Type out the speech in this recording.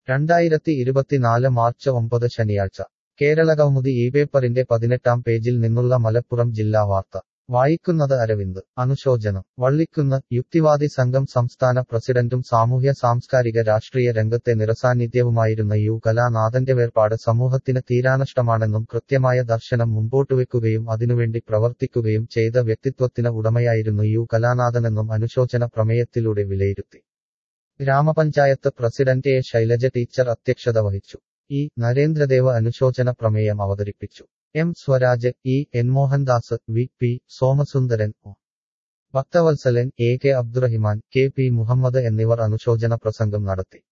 രണ്ടായിരത്തി ഇരുപത്തിനാല് മാർച്ച് ഒമ്പത് ശനിയാഴ്ച കേരളകൗമുദി ഈ പേപ്പറിന്റെ പതിനെട്ടാം പേജിൽ നിന്നുള്ള മലപ്പുറം ജില്ലാ വാർത്ത വായിക്കുന്നത് അരവിന്ദ് അനുശോചനം വള്ളിക്കുന്ന് യുക്തിവാദി സംഘം സംസ്ഥാന പ്രസിഡന്റും സാമൂഹ്യ സാംസ്കാരിക രാഷ്ട്രീയ രംഗത്തെ നിറസാന്നിധ്യവുമായിരുന്ന യു കലാനാഥന്റെ വേർപാട് സമൂഹത്തിന് തീരാനഷ്ടമാണെന്നും കൃത്യമായ ദർശനം മുമ്പോട്ടുവെക്കുകയും അതിനുവേണ്ടി പ്രവർത്തിക്കുകയും ചെയ്ത വ്യക്തിത്വത്തിന് ഉടമയായിരുന്നു യു കലാനാഥനെന്നും അനുശോചന പ്രമേയത്തിലൂടെ വിലയിരുത്തി ഗ്രാമപഞ്ചായത്ത് പ്രസിഡന്റ് എ ശൈലജ ടീച്ചർ അധ്യക്ഷത വഹിച്ചു ഇ നരേന്ദ്രദേവ് അനുശോചന പ്രമേയം അവതരിപ്പിച്ചു M Swaraj E N Mohandas V P Somasundaran O Bhakthavatsalan A K Abdurahiman K P Muhammad എന്നിവർ അനുശോചന പ്രസംഗം നടത്തി